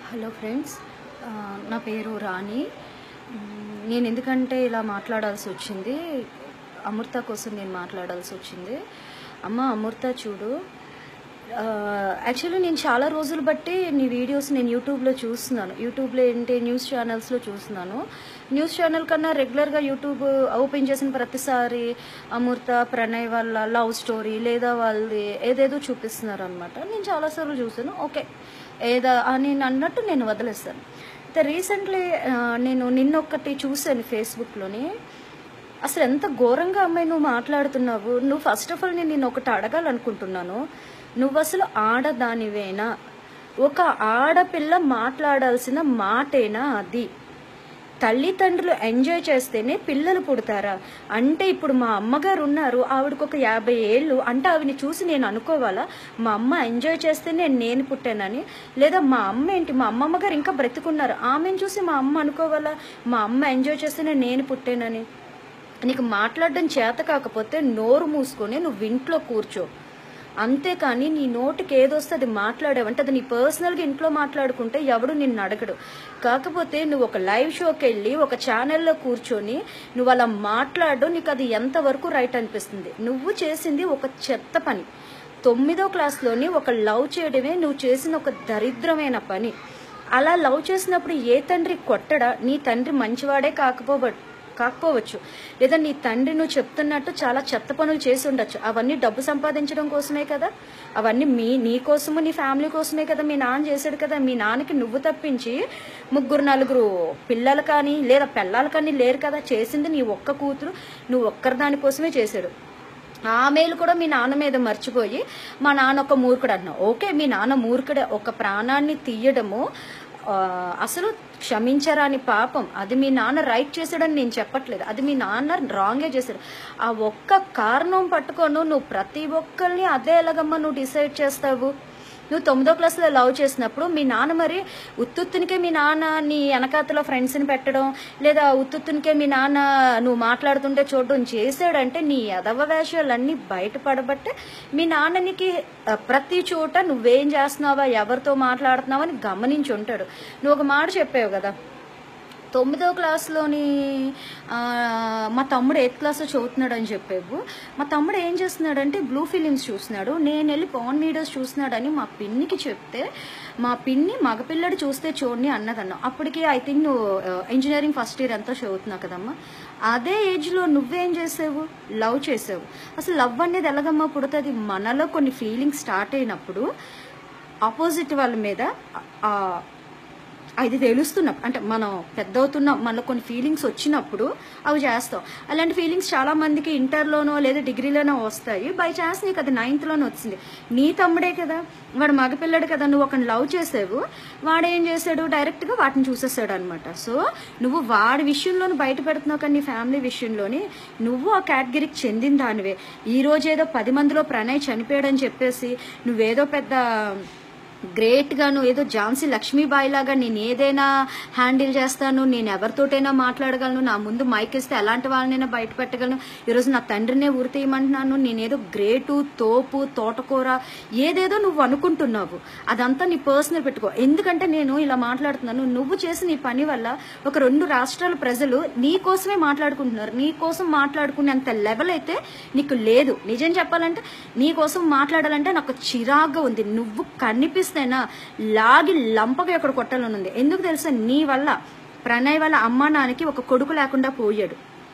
hello friends ఆ, నా పేరు రాణి మ్, నేను ఎందుకంటే ఇలా మాట్లాడాల్సి వచ్చింది అమృత కోసం నేను మాట్లాడాల్సి వచ్చింది అమ్మ అమృత చూడు యాక్చువల్లీ నేను చాలా రోజులు బట్టి నీ వీడియోస్ నేను యూట్యూబ్లో చూస్తున్నాను యూట్యూబ్లో ఏంటి న్యూస్ ఛానల్స్లో చూస్తున్నాను న్యూస్ ఛానల్ కన్నా రెగ్యులర్గా యూట్యూబ్ ఓపెన్ చేసిన ప్రతిసారి అమృత ప్రణయ్ వాళ్ళ లవ్ స్టోరీ లేదా వాళ్ళది ఏదేదో చూపిస్తున్నారు అనమాట నేను చాలాసార్లు చూసాను ఓకే ఏదా అని నేను అన్నట్టు నేను వదిలేస్తాను అయితే రీసెంట్లీ నేను నిన్నొక్కటి చూశాను ఫేస్బుక్లోని అసలు ఎంత ఘోరంగా అమ్మాయి నువ్వు మాట్లాడుతున్నావు నువ్వు ఫస్ట్ ఆఫ్ ఆల్ నేను నిన్ను ఒకటి అడగాలనుకుంటున్నాను నువ్వు అసలు ఆడదానివేనా ఒక ఆడపిల్ల మాట్లాడాల్సిన మాటేనా అది తల్లిదండ్రులు ఎంజాయ్ చేస్తేనే పిల్లలు పుడతారా అంటే ఇప్పుడు మా అమ్మగారు ఉన్నారు ఆవిడకి ఒక యాభై ఏళ్ళు అంటే ఆవిడని చూసి నేను అనుకోవాలా మా అమ్మ ఎంజాయ్ చేస్తేనే నేను పుట్టానని లేదా మా అమ్మ ఏంటి మా అమ్మమ్మ గారు ఇంకా బ్రతికున్నారు ఆమెను చూసి మా అమ్మ అనుకోవాలా మా అమ్మ ఎంజాయ్ చేస్తేనే నేను పుట్టానని నీకు మాట్లాడడం చేత కాకపోతే నోరు మూసుకొని నువ్వు ఇంట్లో కూర్చో అంతేకాని నీ నోటికి ఏదొస్తే అది మాట్లాడావంటే అది నీ పర్సనల్గా ఇంట్లో మాట్లాడుకుంటే ఎవడు నిన్ను అడగడు కాకపోతే నువ్వు ఒక లైవ్ షోకి వెళ్ళి ఒక ఛానల్లో కూర్చొని నువ్వు అలా మాట్లాడడం నీకు అది ఎంతవరకు రైట్ అనిపిస్తుంది నువ్వు చేసింది ఒక చెత్త పని తొమ్మిదో క్లాస్లోని ఒక లవ్ చేయడమే నువ్వు చేసిన ఒక దరిద్రమైన పని అలా లవ్ చేసినప్పుడు ఏ తండ్రి కొట్టడా నీ తండ్రి మంచివాడే కాకపోబ కాకపోవచ్చు లేదా నీ తండ్రి నువ్వు చెప్తున్నట్టు చాలా చెత్త పనులు చేసి ఉండొచ్చు అవన్నీ డబ్బు సంపాదించడం కోసమే కదా అవన్నీ మీ నీ కోసము నీ ఫ్యామిలీ కోసమే కదా మీ నాన్న చేశాడు కదా మీ నాన్నకి నువ్వు తప్పించి ముగ్గురు నలుగురు పిల్లలు కానీ లేదా పిల్లలు కానీ లేరు కదా చేసింది నీ ఒక్క కూతురు నువ్వు ఒక్కరి దానికోసమే చేశాడు ఆ మేలు కూడా మీ నాన్న మీద మర్చిపోయి మా నాన్న ఒక మూర్ఖుడు అంటున్నావు ఓకే మీ నాన్న మూర్ఖుడే ఒక ప్రాణాన్ని తీయడము ఆ, అసలు క్షమించరాని పాపం అది మీ నాన్న రైట్ చేశాడని నేను చెప్పట్లేదు అది మీ నాన్న రాంగే చేశాడు ఆ ఒక్క కారణం పట్టుకొని నువ్వు ప్రతి ఒక్కరిని అదే ఎలాగమ్మా నువ్వు డిసైడ్ చేస్తావు నువ్వు తొమ్మిదో క్లాస్లో లవ్ చేసినప్పుడు మీ నాన్న మరి ఉత్తుత్తునికే మీ నాన్న నీ వెనకాతలో ఫ్రెండ్స్ని పెట్టడం లేదా ఉత్తుత్తునికే మీ నాన్న నువ్వు మాట్లాడుతుంటే చూడడం చేసాడంటే నీ ఎదవ వేషాలన్నీ బయటపడబట్టే మీ నాన్న నీకు ఆ, ప్రతి చోట నువ్వేం చేస్తున్నావా ఎవరితో మాట్లాడుతున్నావా అని గమనించి ఉంటాడు నువ్వు ఒక మాట చెప్పావు కదా తొమ్మిదో క్లాస్లోని ఆ, మా తమ్ముడు ఎయిత్ క్లాస్లో చదువుతున్నాడు అని చెప్పేవు మా తమ్ముడు ఏం చేస్తున్నాడంటే బ్లూ ఫిలిమ్స్ చూస్తున్నాడు నేను వెళ్ళి పవన్ వీడియోస్ చూస్తున్నాడని మా పిన్నికి చెప్తే మా పిన్ని మగపిల్లడు చూస్తే చూడని అన్నదన్న అప్పటికి ఐ థింక్ నువ్వు ఇంజనీరింగ్ ఫస్ట్ ఇయర్ అంతా చదువుతున్నావు కదమ్మా అదే ఏజ్లో నువ్వేం చేసావు లవ్ చేసావు అసలు లవ్ అనేది ఎలాగమ్మా పుడుతుంది మనలో కొన్ని ఫీలింగ్స్ స్టార్ట్ అయినప్పుడు ఆపోజిట్ వాళ్ళ మీద ఆ అది తెలుస్తున్నప్పుడు అంటే మనం పెద్ద అవుతున్నాం మనలో కొన్ని ఫీలింగ్స్ వచ్చినప్పుడు అవి చేస్తాం అలాంటి ఫీలింగ్స్ చాలా మందికి ఇంటర్లోనో లేదా డిగ్రీలోనో వస్తాయి బై ఛాన్స్ నీకు అది నైన్త్లోనో వచ్చింది నీ తమ్ముడే కదా వాడు మగపిల్లడు కదా నువ్వు ఒకరిని లవ్ చేసావు వాడు ఏం చేశాడు డైరెక్ట్గా వాటిని చూసేసాడు అనమాట సో నువ్వు వాడి విషయంలోని బయట పెడుతున్నావు కానీ నీ ఫ్యామిలీ విషయంలోని నువ్వు ఆ కేటగిరీకి చెందిన దానివే ఈ రోజు ఏదో పది మందిలో ప్రణయ్ చనిపోయాడని చెప్పేసి నువ్వేదో పెద్ద గ్రేట్ గాను ఏదో ఝాన్సీ లక్ష్మీబాయి లాగా నేను ఏదైనా హ్యాండిల్ చేస్తాను నేను ఎవరితోటైనా మాట్లాడగలను నా ముందు మైక్ ఇస్తే ఎలాంటి వాళ్ళనైనా బయట పెట్టగలను ఈరోజు నా తండ్రినే ఊరి తీయమంటున్నాను నేనేదో గ్రేటు తోపు తోటకూర ఏదేదో నువ్వు అనుకుంటున్నావు అదంతా నీ పర్సనల్ పెట్టుకో ఎందుకంటే నేను ఇలా మాట్లాడుతున్నాను నువ్వు చేసిన ఈ పని వల్ల ఒక రెండు రాష్ట్రాల ప్రజలు నీ కోసమే మాట్లాడుకుంటున్నారు నీ కోసం మాట్లాడుకునేంత లెవెల్ అయితే నీకు లేదు నిజం చెప్పాలంటే నీ కోసం మాట్లాడాలంటే నాకు చిరాగ్గా ఉంది నువ్వు కనిపిస్తేనా లాగి లంపగా ఇక్కడ కొట్టాలని ఉంది ఎందుకు తెలుసా నీ వల్ల ప్రణయ్ వల్ల అమ్మా నాన్నకి ఒక కొడుకు లేకుండా పోయాడు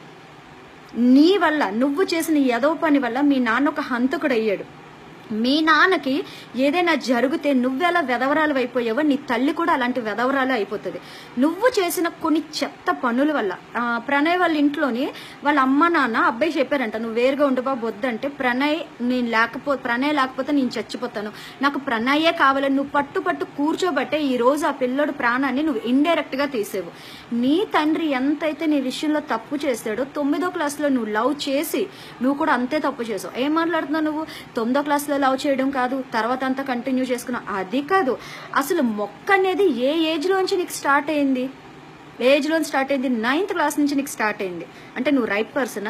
నీ వల్ల నువ్వు చేసిన ఎదవ పని వల్ల మీ నాన్న ఒక హంతకుడు అయ్యాడు మీ నాన్నకి ఏదైనా జరిగితే నువ్వెలా వెధవరాలు అయిపోయావో నీ తల్లి కూడా అలాంటి వెధవరాలు అయిపోతుంది నువ్వు చేసిన కొన్ని చెత్త పనుల వల్ల ఆ, ప్రణయ్ వాళ్ళ ఇంట్లోని వాళ్ళ అమ్మ నాన్న అబ్బాయి చెప్పారంట నువ్వు వేరుగా ఉండిపో వద్దంటే ప్రణయ్ నేను లేకపో ప్రణయ్ లేకపోతే నేను చచ్చిపోతాను నాకు ప్రణయే కావాలని నువ్వు పట్టు పట్టు కూర్చోబట్టే ఈ రోజు ఆ పిల్లోడు ప్రాణాన్ని నువ్వు ఇండైరెక్ట్ గా తీసేవు నీ తండ్రి ఎంతైతే నీ విషయంలో తప్పు చేశాడో తొమ్మిదో క్లాస్లో నువ్వు లవ్ చేసి నువ్వు కూడా అంతే తప్పు చేసావు ఏం మాట్లాడుతున్నావు నువ్వు తొమ్మిదో క్లాస్లో లవ్ చేయడం కాదు తర్వాత అంతా కంటిన్యూ చేసుకున్నావు అది కాదు అసలు మొక్క అనేది ఏ ఏజ్లోంచి నీకు స్టార్ట్ అయింది ఏ ఏజ్లో స్టార్ట్ అయింది నైన్త్ క్లాస్ నుంచి నీకు స్టార్ట్ అయింది అంటే నువ్వు రైట్ పర్సనా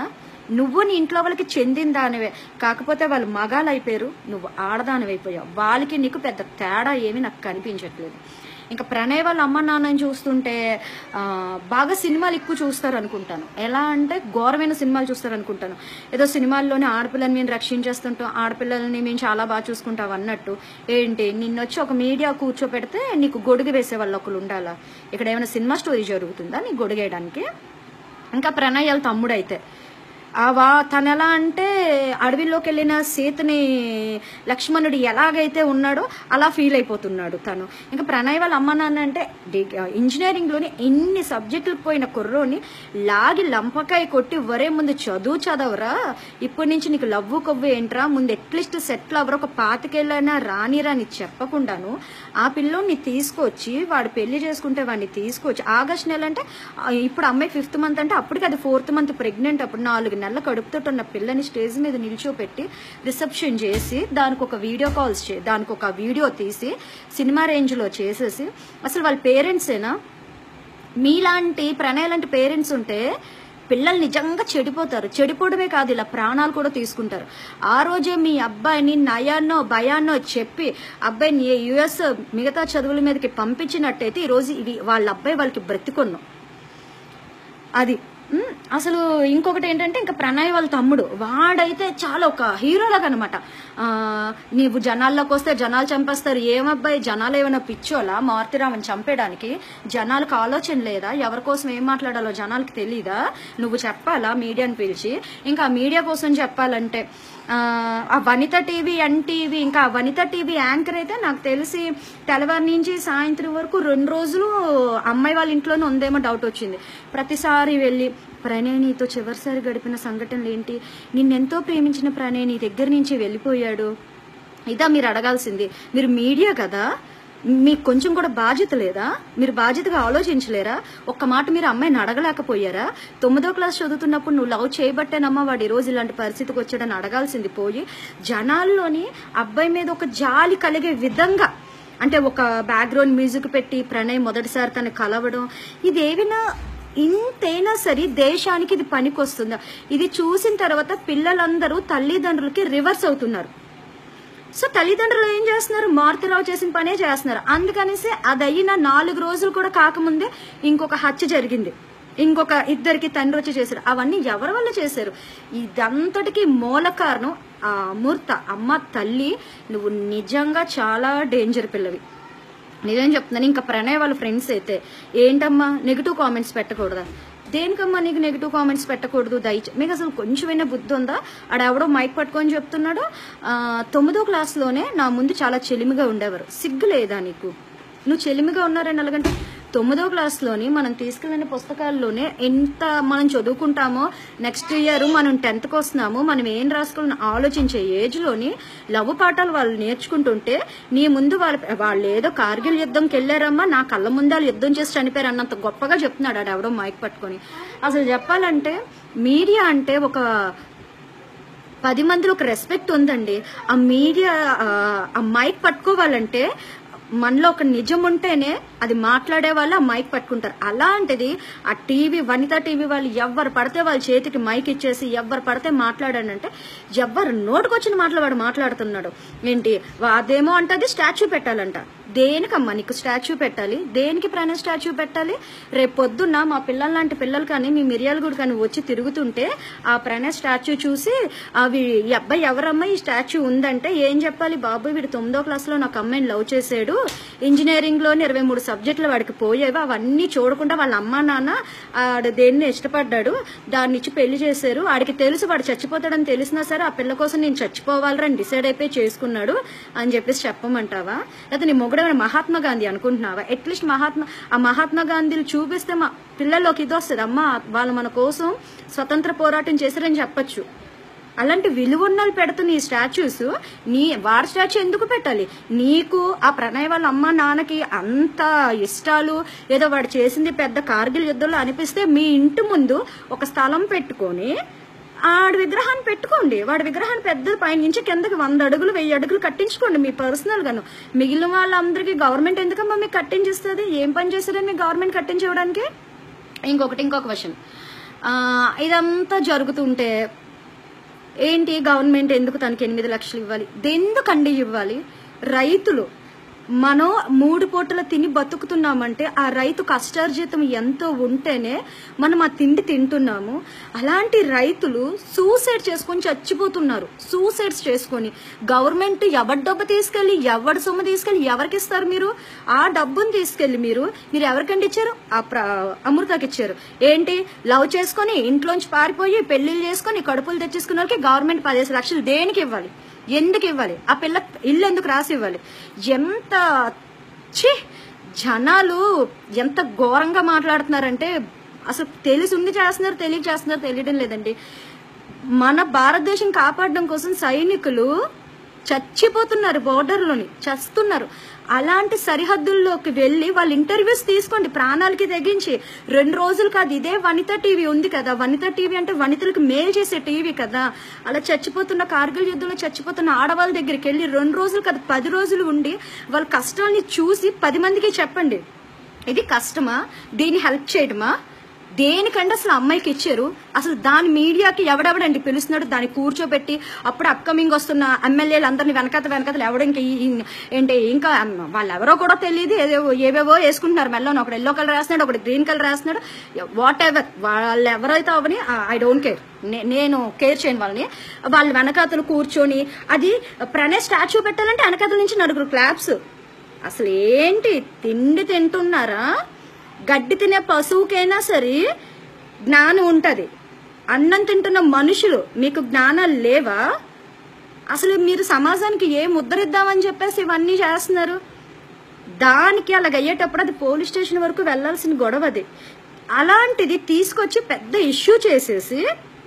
నువ్వు నీ ఇంట్లో వాళ్ళకి చెందిన దానివే కాకపోతే వాళ్ళు మగాలు అయిపోయారు నువ్వు ఆడదానివి అయిపోయావు వాళ్ళకి నీకు పెద్ద తేడా ఏమీ నాకు కనిపించట్లేదు ఇంకా ప్రణయ్ వాళ్ళ అమ్మ నాన్నని చూస్తుంటే ఆ, బాగా సినిమాలు ఎక్కువ చూస్తారు అనుకుంటాను ఎలా అంటే ఘోరమైన సినిమాలు చూస్తారు అనుకుంటాను ఏదో సినిమాల్లోనే ఆడపిల్లని మేము రక్షించేస్తుంటాం ఆడపిల్లల్ని మేము చాలా బాగా చూసుకుంటాం అన్నట్టు ఏంటి నిన్నొచ్చి ఒక మీడియా కూర్చోపెడితే నీకు గొడుగు వేసే వాళ్ళు ఒకరు ఉండాలా ఇక్కడ ఏమైనా సినిమా స్టోరీ జరుగుతుందా నీకు గొడుగేయడానికి ఇంకా ప్రణయ్ వాళ్ళ తమ్ముడైతే ఆ వా తను ఎలా అంటే అడవిలోకి వెళ్ళిన సీతని లక్ష్మణుడు ఎలాగైతే ఉన్నాడో అలా ఫీల్ అయిపోతున్నాడు తను ఇంకా ప్రణయ్ వాళ్ళ అమ్మ నాన్న అంటే ఇంజనీరింగ్లోని ఎన్ని సబ్జెక్టులకు పోయిన కుర్రోని లాగి లంపకాయ కొట్టి వరే ముందు చదువు చదవరా ఇప్పటి నుంచి నీకు లవ్వు కొవ్వు ఏంట్రా ముందు అట్లీస్ట్ సెటిల్ అవ్వరు ఒక పాతికేళ్ళైనా రానిరా అని చెప్పకుండాను ఆ పిల్లోని తీసుకొచ్చి వాడు పెళ్లి చేసుకుంటే వాడిని తీసుకొచ్చి ఆగస్ట్ నెల అంటే ఆ, ఇప్పుడు అమ్మాయి ఫిఫ్త్ మంత్ అంటే అప్పటికి అది ఫోర్త్ మంత్ ప్రెగ్నెంట్ అప్పుడు నాలుగు నెలల కడుపుతో ఉన్న పిల్లని స్టేజ్ మీద నిల్చోపెట్టి రిసెప్షన్ చేసి దానికి ఒక వీడియో కాల్స్ చే దానికి ఒక వీడియో తీసి సినిమా రేంజ్లో చేసేసి అసలు వాళ్ళ పేరెంట్సేనా మీలాంటి ప్రణయ్ లాంటి పేరెంట్స్ ఉంటే పిల్లలు నిజంగా చెడిపోతారు చెడిపోవడమే కాదు ఇలా ప్రాణాలు కూడా తీసుకుంటారు ఆ రోజే మీ అబ్బాయిని నయాన్నో భయాన్నో చెప్పి అబ్బాయిని యుఎస్ మిగతా చదువుల మీదకి పంపించినట్టయితే ఈరోజు ఇవి వాళ్ళ అబ్బాయి వాళ్ళకి బ్రతికొన్నాం అది ఉమ్, అసలు ఇంకొకటి ఏంటంటే ఇంకా ప్రణయ్ వాళ్ళ తమ్ముడు వాడైతే చాలా ఒక హీరోలాగా అనమాట నీవు జనాల్లోకి వస్తే జనాలు చంపేస్తారు ఏమబ్బాయి జనాలు ఏమైనా పిచ్చోలా మారుతిరామని చంపేయడానికి జనాలకు ఆలోచన లేదా ఎవరి కోసం ఏం మాట్లాడాలో జనాలకి తెలీదా నువ్వు చెప్పాలా మీడియాని పిలిచి ఇంకా ఆ మీడియా కోసం చెప్పాలంటే ఆ, ఆ వనిత టీవీ ఎన్టీవీ ఇంకా ఆ వనిత టీవీ యాంకర్ అయితే నాకు తెలిసి తెల్లవారి నుంచి సాయంత్రం వరకు రెండు రోజులు అమ్మాయి వాళ్ళ ఇంట్లోనే ఉందేమో డౌట్ వచ్చింది ప్రతిసారి వెళ్ళి ప్రణయ్ నీతో చివరిసారి గడిపిన సంఘటనలు ఏంటి నిన్నెంతో ప్రేమించిన ప్రణయ్ నీ దగ్గర నుంచి వెళ్ళిపోయాడు ఇదా మీరు అడగాల్సింది మీరు మీడియా కదా మీకు కొంచెం కూడా బాధ్యత లేదా మీరు బాధ్యతగా ఆలోచించలేరా ఒక్క మాట మీరు అమ్మాయిని అడగలేకపోయారా తొమ్మిదో క్లాస్ చదువుతున్నప్పుడు నువ్వు లవ్ చేయబట్టేనమ్మా వాడు ఈ రోజు ఇలాంటి పరిస్థితికి వచ్చాడని అడగాల్సింది పోయి జనాల్లోని అబ్బాయి మీద ఒక జాలి కలిగే విధంగా అంటే ఒక బ్యాక్గ్రౌండ్ మ్యూజిక్ పెట్టి ప్రణయ్ మొదటిసారి తను కలవడం ఇదేవినా ఇంతైనా సరే దేశానికి ఇది పనికొస్తుందా ఇది చూసిన తర్వాత పిల్లలందరూ తల్లిదండ్రులకి రివర్స్ అవుతున్నారు సో తల్లిదండ్రులు ఏం చేస్తున్నారు మారుతిరావు చేసిన పనే చేస్తున్నారు అందుకనేసి అది అయిన నాలుగు రోజులు కూడా కాకముందే ఇంకొక హత్య జరిగింది ఇంకొక ఇద్దరికి తండ్రి వచ్చి చేశారు అవన్నీ ఎవరి వల్ల చేశారు ఇదంతటికి మూల కారణం ఆ అమూర్త అమ్మ తల్లి నువ్వు నిజంగా చాలా డేంజర్ పిల్లవి నిజం చెప్తున్నాను ఇంకా ప్రణయ్ వాళ్ళ ఫ్రెండ్స్ అయితే ఏంటమ్మా నెగిటివ్ కామెంట్స్ పెట్టకూడదా దేనికమ్మా నీకు నెగిటివ్ కామెంట్స్ పెట్టకూడదు దయచే మీకు అసలు కొంచెమైనా బుద్ధి ఉందా ఆడెవడో మైక్ పట్టుకొని చెప్తున్నాడు ఆ, తొమ్మిదో క్లాస్లోనే నా ముందు చాలా చెలిమిగా ఉండేవారు సిగ్గు లేదా నీకు నువ్వు చెలిమిగా ఉన్నారని అలాగంటే తొమ్మిదో క్లాస్లోని మనం తీసుకెళ్ళిన పుస్తకాల్లోనే ఎంత మనం చదువుకుంటామో నెక్స్ట్ ఇయర్ మనం టెన్త్కి వస్తున్నాము మనం ఏం రాసుకోవాలని ఆలోచించే ఏజ్లోని లవ్ పాఠాలు వాళ్ళు నేర్చుకుంటుంటే నీ ముందు వాళ్ళ వాళ్ళు ఏదో కార్గిల్ యుద్ధంకి వెళ్ళారమ్మా నా కళ్ళ ముందు వాళ్ళు యుద్ధం చేసి చనిపోయారు అన్నంత గొప్పగా చెప్తున్నాడు ఆడు ఎవడో మైక్ పట్టుకొని అసలు చెప్పాలంటే మీడియా అంటే ఒక పది మందిలో ఒక రెస్పెక్ట్ ఉందండి ఆ మీడియా ఆ, ఆ మైక్ పట్టుకోవాలంటే మనలో ఒక నిజం ఉంటేనే అది మాట్లాడే వాళ్ళు ఆ మైక్ పట్టుకుంటారు అలాంటిది ఆ టీవీ వనిత టీవీ వాళ్ళు ఎవరు పడితే వాళ్ళ చేతికి మైక్ ఇచ్చేసి ఎవరు పడితే మాట్లాడాడంటే ఎవరు నోటుకొచ్చిన మాటలు వాడు మాట్లాడుతున్నాడు ఏంటి వా- అదేమో అంటే అది స్టాచ్యూ పెట్టాలంట దేనికమ్మా నీకు స్టాచ్యూ పెట్టాలి దేనికి ప్రాణ స్టాచ్యూ పెట్టాలి రేపు పొద్దున్న మా పిల్లల లాంటి పిల్లలు కానీ మీ మిర్యాలగూడు కానీ వచ్చి తిరుగుతుంటే ఆ ప్రణయ స్టాచ్యూ చూసి అవి ఈ అబ్బాయి ఎవరమ్మా ఈ స్టాచ్యూ ఉందంటే ఏం చెప్పాలి బాబు వీడు తొమ్మిదో క్లాస్లో నాకు అమ్మాయిని లవ్ చేసాడు ఇంజనీరింగ్లోని ఇరవై మూడు సబ్జెక్టులు వాడికి పోయేవి అవన్నీ చూడకుండా వాళ్ళ అమ్మా నాన్న ఆడు దేన్ని ఇష్టపడ్డాడు దాన్ని ఇచ్చి పెళ్లి చేశారు వాడికి తెలుసు వాడు చచ్చిపోతాడని తెలిసినా సరే ఆ పిల్ల కోసం నేను చచ్చిపోవాలని డిసైడ్ అయిపోయి చేసుకున్నాడు అని చెప్పేసి చెప్పమంటావా లేకపోతే నీ మొగుడమైన మహాత్మా గాంధీ అనుకుంటున్నావా అట్లీస్ట్ మహాత్మా ఆ మహాత్మా గాంధీలు చూపిస్తే మా పిల్లల్లోకి ఇది వస్తుంది అమ్మ వాళ్ళు మన కోసం స్వతంత్ర పోరాటం చేశారని చెప్పొచ్చు అలాంటి విలువన్నలు పెడుతున్న ఈ స్టాచ్యూస్ నీ వాడి స్టాచ్యూ ఎందుకు పెట్టాలి నీకు ఆ ప్రణయ్ వాళ్ళ అమ్మ నాన్నకి అంత ఇష్టాలు ఏదో వాడు చేసింది పెద్ద కార్గిల్ యుద్ధంలో అనిపిస్తే మీ ఇంటి ముందు ఒక స్థలం పెట్టుకొని ఆడి విగ్రహాన్ని పెట్టుకోండి వాడి విగ్రహాన్ని పెద్ద పైనుంచి కిందకి వంద అడుగులు వెయ్యి అడుగులు కట్టించుకోండి మీ పర్సనల్ గాను మిగిలిన వాళ్ళందరికీ గవర్నమెంట్ ఎందుకమ్మా మీకు కట్టించిస్తుంది ఏం పని చేస్తారని మీ గవర్నమెంట్ కట్టించివ్వడానికి ఇంకొకటి ఇంకొక క్వశ్చన్ ఆ, ఇదంతా జరుగుతుంటే ఏంటి గవర్నమెంట్ ఎందుకు తనకి ఎనిమిది లక్షలు ఇవ్వాలి ఎందుకండి ఇవ్వాలి రైతులు మనం మూడు పూటల తిని బతుకుతున్నామంటే ఆ రైతు కష్టార్జితం ఎంతో ఉంటేనే మనం ఆ తిండి తింటున్నాము అలాంటి రైతులు సూసైడ్ చేసుకొని చచ్చిపోతున్నారు సూసైడ్స్ చేసుకొని గవర్నమెంట్ ఎవరి డబ్బు తీసుకెళ్లి ఎవరి సొమ్ము తీసుకెళ్లి ఎవరికి ఇస్తారు మీరు ఆ డబ్బుని తీసుకెళ్లి మీరు మీరు ఎవరికంటే ఇచ్చారు ఆ ప్ర- అమృతకి ఇచ్చారు ఏంటి లవ్ చేసుకొని ఇంట్లోంచి పారిపోయి పెళ్లిళ్ళు చేసుకొని కడుపులు తెచ్చేసుకున్న వాళ్ళకి గవర్నమెంట్ పదిహేను లక్షలు దేనికి ఇవ్వాలి ఎందుకు ఇవ్వాలి ఆ పిల్ల ఇల్లు ఎందుకు రాసి ఇవ్వాలి ఎంత ఛీ జనాలు ఎంత ఘోరంగా మాట్లాడుతున్నారంటే అసలు తెలిసి ఉండి చేస్తున్నారు తెలియక చేస్తున్నారు తెలియడం లేదండి మన భారతదేశం కాపాడడం కోసం సైనికులు చచ్చిపోతున్నారు బోర్డర్లోని చస్తున్నారు అలాంటి సరిహద్దుల్లోకి వెళ్ళి వాళ్ళ ఇంటర్వ్యూస్ తీసుకోండి ప్రాణాలకి తెగించి రెండు రోజులు కాదు ఇదే వనిత టీవీ ఉంది కదా వనిత టీవీ అంటే వనితలకు మేలు చేసే టీవీ కదా అలా చచ్చిపోతున్న కార్గిల్ యుద్ధంలో చచ్చిపోతున్న ఆడవాళ్ళ దగ్గరికి వెళ్ళి రెండు రోజులు కాదు పది రోజులు ఉండి వాళ్ళ కష్టాల్ని చూసి పది మందికి చెప్పండి ఇది కష్టమా దీన్ని హెల్ప్ చేయడమా దేనికంటే అసలు అమ్మాయికి ఇచ్చారు అసలు దాని మీడియాకి ఎవడెవడండి పిలుస్తున్నాడు దాన్ని కూర్చోబెట్టి అప్పుడు అప్కమింగ్ వస్తున్న ఎమ్మెల్యేలు అందరిని వెనకత వెనకతలు ఎవడ ఇంకా ఈ- ఈ- ఏంటి ఇంకా వాళ్ళు ఎవరో కూడా తెలియదు ఏదేవో ఏవేవో వేసుకుంటున్నారు మెల్లోని ఒకడు ఎల్లో కలర్ వేస్తున్నాడు ఒకటి గ్రీన్ కలర్ వేస్తున్నాడు వాట్ ఎవర్ వాళ్ళు ఎవరైతే అవని ఐ డోంట్ కేర్ నేను కేర్ చేయను వాళ్ళని వాళ్ళ వెనకాతలు కూర్చొని అది ప్రణయ్ స్టాచ్యూ పెట్టాలంటే వెనకాతల నుంచి నలుగురు క్లాప్స్ అసలు ఏంటి తిండి తింటున్నారా గడ్డి తినే పశువుకైనా సరే జ్ఞానం ఉంటుంది అన్నం తింటున్న మనుషులు మీకు జ్ఞానాలు లేవా అసలు మీరు సమాజానికి ఏ ముద్రిద్దామని చెప్పేసి ఇవన్నీ చేస్తున్నారు దానికి అలాగ అయ్యేటప్పుడు అది పోలీస్ స్టేషన్ వరకు వెళ్లాల్సిన గొడవ అది అలాంటిది తీసుకొచ్చి పెద్ద ఇష్యూ చేసేసి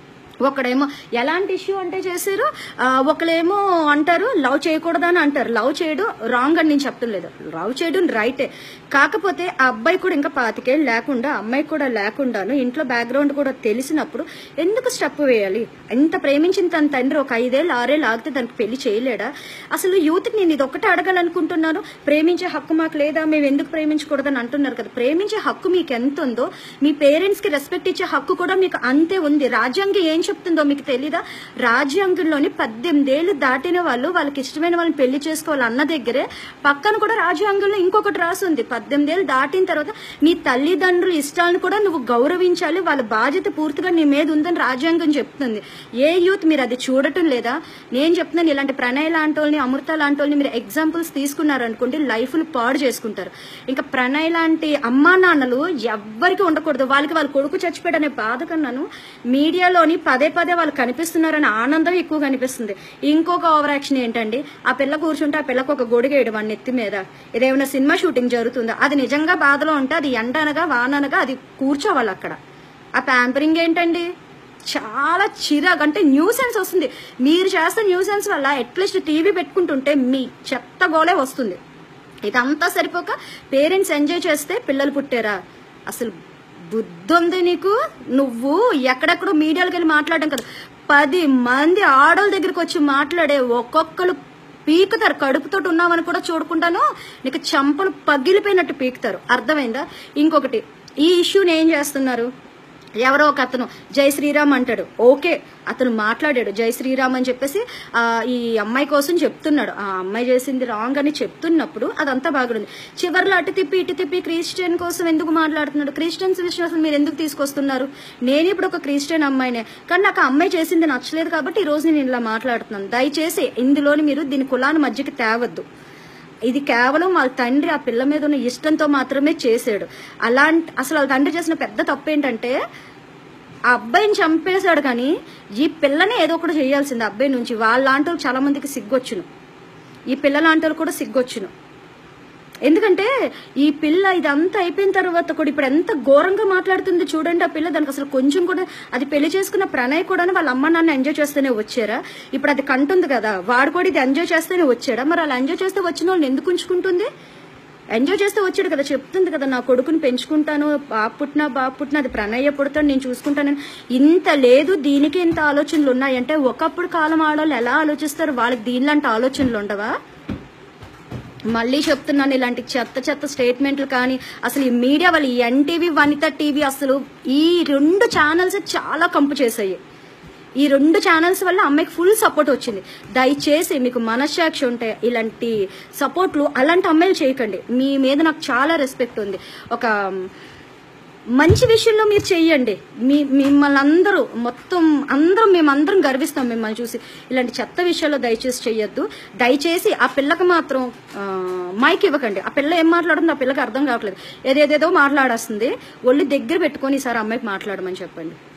ఒకడేమో ఎలాంటి ఇష్యూ అంటే చేశారు ఆ, ఒకళ్ళేమో అంటారు లవ్ చేయకూడదని అంటారు లవ్ చేయడం రాంగ్ అని నేను చెప్పడం లేదు లవ్ చేయడం రైటే కాకపోతే ఆ అబ్బాయి కూడా ఇంకా పాతికేళ్ళు లేకుండా అమ్మాయి కూడా లేకుండాను ఇంట్లో బ్యాక్గ్రౌండ్ కూడా తెలిసినప్పుడు ఎందుకు స్టెప్ వేయాలి ఇంత ప్రేమించిన తన తండ్రి ఒక ఐదేళ్ళు ఆరేళ్ళు ఆగితే దానికి పెళ్లి చేయలేడా అసలు యూత్కి నేను ఇది ఒక్కటే అడగాలనుకుంటున్నాను ప్రేమించే హక్కు మాకు లేదా మేము ఎందుకు ప్రేమించకూడదని అంటున్నారు కదా ప్రేమించే హక్కు మీకు ఎంత ఉందో మీ పేరెంట్స్ కి రెస్పెక్ట్ ఇచ్చే హక్కు కూడా మీకు అంతే ఉంది రాజ్యాంగం ఏం చెప్తుందో మీకు తెలీదా రాజ్యాంగంలోని పద్దెనిమిది ఏళ్ళు దాటిన వాళ్ళు వాళ్ళకి ఇష్టమైన వాళ్ళని పెళ్లి చేసుకోవాలి అన్న దగ్గరే పక్కన కూడా రాజ్యాంగంలో ఇంకొకటి రాసింది పద్దెనిమిది ఏళ్ళు దాటిన తర్వాత నీ తల్లిదండ్రుల ఇష్టాలను కూడా నువ్వు గౌరవించాలి వాళ్ళ బాధ్యత పూర్తిగా నీ మీద ఉందని రాజ్యాంగం చెప్తుంది ఏ యూత్ మీరు అది చూడటం లేదా నేను చెప్తున్నాను ఇలాంటి ప్రణయ్ లాంటి వాళ్ళని అమృత లాంటి వాళ్ళని మీరు ఎగ్జాంపుల్స్ తీసుకున్నారనుకోండి లైఫ్లు పాడు చేసుకుంటారు ఇంకా ప్రణయ్ లాంటి అమ్మా నాన్నలు ఎవ్వరికి ఉండకూడదు వాళ్ళకి వాళ్ళ కొడుకు చచ్చిపోయాడనే బాధ కన్నాను మీడియాలోని పదే పదే వాళ్ళు కనిపిస్తున్నారనే ఆనందం ఎక్కువ కనిపిస్తుంది ఇంకొక ఓవర్ యాక్షన్ ఏంటండి ఆ పిల్ల కూర్చుంటే ఆ పిల్లకు ఒక గొడుగు వేయడం వాడి నెత్తి మీద ఇదేమైనా సినిమా షూటింగ్ జరుగుతుందా అది నిజంగా బాధలో ఉంటే అది ఎండ అనగా వాన అనగా అది కూర్చోవాలి అక్కడ ఆ ప్యాంపరింగ్ ఏంటండి చాలా చిరాకు అంటే న్యూసెన్స్ వస్తుంది మీరు చేస్తే న్యూసెన్స్ వల్ల అట్లీస్ట్ టీవీ పెట్టుకుంటుంటే మీ చెత్త గోలే వస్తుంది ఇదంతా సరిపోక పేరెంట్స్ ఎంజాయ్ చేస్తే పిల్లలు పుట్టారా అసలు బుద్ధి ఉంది నీకు నువ్వు ఎక్కడెక్కడో మీడియాలకు వెళ్ళి మాట్లాడడం కదా పది మంది ఆడోళ్ళ దగ్గరికి వచ్చి మాట్లాడే ఒక్కొక్కరు పీకుతారు కడుపుతోటి ఉన్నామని కూడా చూడకుండాను నీకు చంపలు పగిలిపోయినట్టు పీకుతారు అర్థమైందా ఇంకొకటి ఈ ఇష్యూని ఏం చేస్తున్నారు ఎవరో ఒక అతను జై శ్రీరామ్ అంటాడు ఓకే అతను మాట్లాడాడు జై శ్రీరామ్ అని చెప్పేసి ఆ, ఈ అమ్మాయి కోసం చెప్తున్నాడు ఆ అమ్మాయి చేసింది రాంగ్ అని చెప్తున్నప్పుడు అదంతా బాగుంది చివర్లో అటు తిప్పి ఇటు తిప్పి క్రిస్టియన్ కోసం ఎందుకు మాట్లాడుతున్నాడు క్రిస్టియన్స్ విశ్వాసం మీరు ఎందుకు తీసుకొస్తున్నారు నేను ఇప్పుడు ఒక క్రిస్టియన్ అమ్మాయినే కానీ నాకు ఆ అమ్మాయి చేసింది నచ్చలేదు కాబట్టి ఈ రోజు నేను ఇలా మాట్లాడుతున్నాను దయచేసి ఇందులోని మీరు దీని కులాన్ని మధ్యకి తేవద్దు ఇది కేవలం వాళ్ళ తండ్రి ఆ పిల్ల మీద ఉన్న ఇష్టంతో మాత్రమే చేశాడు అలాంటి అసలు వాళ్ళ తండ్రి చేసిన పెద్ద తప్పు ఏంటంటే ఆ అబ్బాయిని చంపేశాడు కానీ ఈ పిల్లని ఏదో ఒకటి చేయాల్సింది ఆ అబ్బాయి నుంచి వాళ్ళ లాంటి వాళ్ళు చాలా మందికి సిగ్గొచ్చును ఈ పిల్ల లాంటి వాళ్ళు కూడా సిగ్గొచ్చును ఎందుకంటే ఈ పిల్ల ఇదంతా అయిపోయిన తర్వాత కూడా ఇప్పుడు ఎంత ఘోరంగా మాట్లాడుతుంది చూడండి ఆ పిల్ల దానికి అసలు కొంచెం కూడా అది పెళ్లి చేసుకున్న ప్రణయ్ కూడా వాళ్ళ అమ్మ నాన్న ఎంజాయ్ చేస్తేనే వచ్చారా ఇప్పుడు అది కంటుంది కదా వాడు కూడా ఇది ఎంజాయ్ చేస్తేనే వచ్చాడా మరి అలా ఎంజాయ్ చేస్తే వచ్చిన వాళ్ళని ఎందుకు ఉంచుకుంటుంది ఎంజాయ్ చేస్తే వచ్చాడు కదా చెప్తుంది కదా నా కొడుకుని పెంచుకుంటాను బాబు పుట్టినా బాబు పుట్టినా అది ప్రణయ్య పుడతాను నేను చూసుకుంటానని ఇంత లేదు దీనికి ఇంత ఆలోచనలు ఉన్నాయంటే ఒకప్పుడు కాలం ఆడవాళ్ళు ఎలా ఆలోచిస్తారు వాళ్ళకి దీనిలాంటి ఆలోచనలు ఉండవా మళ్ళీ చెప్తున్నాను ఇలాంటి చెత్త చెత్త స్టేట్మెంట్లు కానీ అసలు ఈ మీడియా వాళ్ళు ఎన్టీవీ వనిత టీవీ అసలు ఈ రెండు ఛానల్స్ చాలా కంపు చేశాయి ఈ రెండు ఛానల్స్ వల్ల అమ్మాయికి ఫుల్ సపోర్ట్ వచ్చింది దయచేసి మీకు మనస్సాక్షి ఉంటే ఇలాంటి సపోర్ట్లు అలాంటి అమ్మాయిలు చేయకండి మీ మీద నాకు చాలా రెస్పెక్ట్ ఉంది ఒక మంచి విషయంలో మీరు చెయ్యండి మీ మిమ్మల్ని అందరూ మొత్తం అందరం మేమందరం గర్విస్తాం మిమ్మల్ని చూసి ఇలాంటి చెత్త విషయాల్లో దయచేసి చెయ్యొద్దు దయచేసి ఆ పిల్లకి మాత్రం ఆ, మైక్ ఇవ్వకండి ఆ పిల్ల ఏం మాట్లాడుతుందో ఆ పిల్లకి అర్థం కావట్లేదు ఏదేదేదో మాట్లాడేస్తుంది ఒళ్ళు దగ్గర పెట్టుకొని ఈసారి అమ్మాయికి మాట్లాడమని చెప్పండి